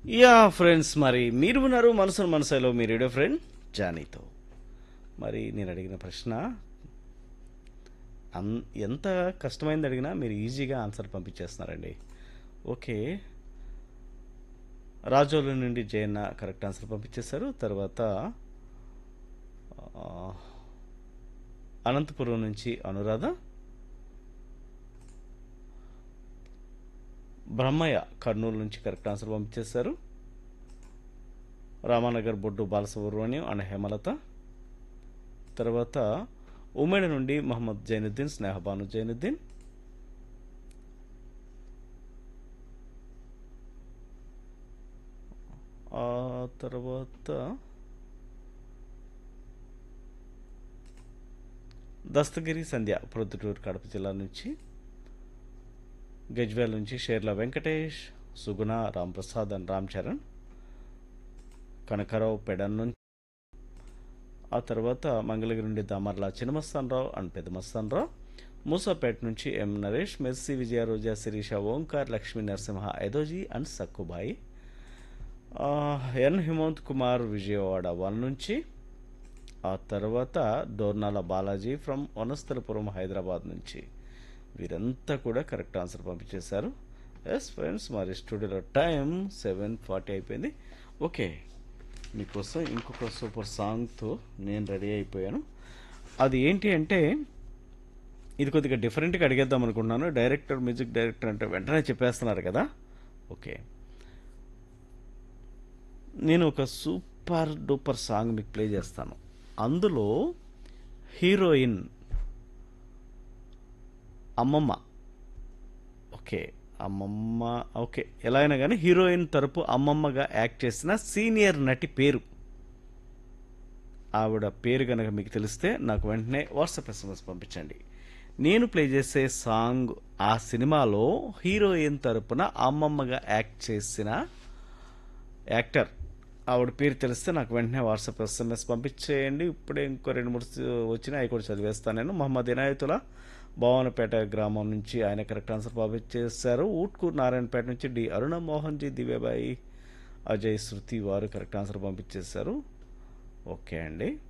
yeah friends మరి మీరు ఉన్నారు మనసును మనసులో మీ రేడియో ఫ్రెండ్ జానీతో మరి నేను అడిగిన ప్రశ్న అన్ ఎంత కష్టమైంది అడిగినా మీరు ఈజీగా ఆన్సర్ పంపించేస్తున్నారండి ఓకే రాజోలు నుండి జయన్న కరెక్ట్ ఆన్సర్ పంపించేశారు తర్వాత ఆ, అనంతపురం నుంచి అనురాధ బ్రహ్మయ్య కర్నూలు నుంచి కరెక్ట్ ఆన్సర్ పంపించేశారు రామానగర్ బొడ్డు బాలసుబ్రహ్మణ్యం అండ్ హేమలత తర్వాత ఉమ్మడి నుండి మహమ్మద్ జైనుద్దీన్ స్నేహబాను జైనుద్దీన్ ఆ తర్వాత దస్తగిరి సంధ్య ప్రొద్దుటూరు కడప జిల్లా నుంచి గజ్వేల్ నుంచి షేర్ల వెంకటేష్ సుగుణ రాంప్రసాద్ అండ్ రామ్ చరణ్ కనకరావు పెడన్ నుంచి ఆ తర్వాత మంగళగిరి నుండి దామర్ల చిన్నమస్తానరావు అండ్ పెద్దమస్తానరావు మూసాపేట నుంచి ఎం నరేష్ మెస్సి విజయ రోజా శిరీష ఓంకార్ లక్ష్మీ నరసింహ ఐదోజీ అండ్ సక్కుబాయి ఆ, ఎన్ హిమంత్ కుమార్ విజయవాడ వన్ నుంచి ఆ తర్వాత డోర్నాల బాలాజీ ఫ్రమ్ వనస్థలపురం హైదరాబాద్ నుంచి వీరంతా కూడా కరెక్ట్ ఆన్సర్ పంపించేశారు ఎస్ ఫ్రెండ్స్ మరి స్టూడియోలో టైం సెవెన్ ఫార్టీ అయిపోయింది ఓకే మీకోసం ఇంకొక సూపర్ సాంగ్తో నేను రెడీ అయిపోయాను అది ఏంటి అంటే ఇది కొద్దిగా డిఫరెంట్గా అడిగేద్దాం అనుకుంటున్నాను డైరెక్టర్ మ్యూజిక్ డైరెక్టర్ అంటే వెంటనే చెప్పేస్తున్నారు కదా ఓకే నేను ఒక సూపర్ డూపర్ సాంగ్ మీకు ప్లే చేస్తాను అందులో హీరోయిన్ అమ్మమ్మ ఓకే అమ్మమ్మ ఓకే ఎలా అయినా కానీ హీరోయిన్ తరపు అమ్మమ్మగా యాక్ట్ చేసిన సీనియర్ నటి పేరు ఆవిడ పేరు కనుక మీకు తెలిస్తే నాకు వెంటనే వాట్సాప్ ఎస్ఎంఎస్ పంపించండి నేను ప్లే చేసే సాంగ్ ఆ సినిమాలో హీరోయిన్ తరపున అమ్మమ్మగా యాక్ట్ చేసిన యాక్టర్ ఆవిడ పేరు తెలిస్తే నాకు వెంటనే వాట్సాప్ ఎస్ఎంఎస్ పంపించేయండి ఇప్పుడే ఇంకో రెండు మూడు వచ్చినాయి అవి కూడా చదివేస్తాను నేను మహమ్మద్ ఇనాయతుల భవనపేట గ్రామం నుంచి ఆయన కరెక్ట్ ఆన్సర్ పంపించేశారు ఊట్కూరు నారాయణపేట నుంచి డి అరుణ మోహన్ జీ దివ్యబాయి అజయ్ శృతి వారు కరెక్ట్ ఆన్సర్ పంపించేశారు ఓకే అండి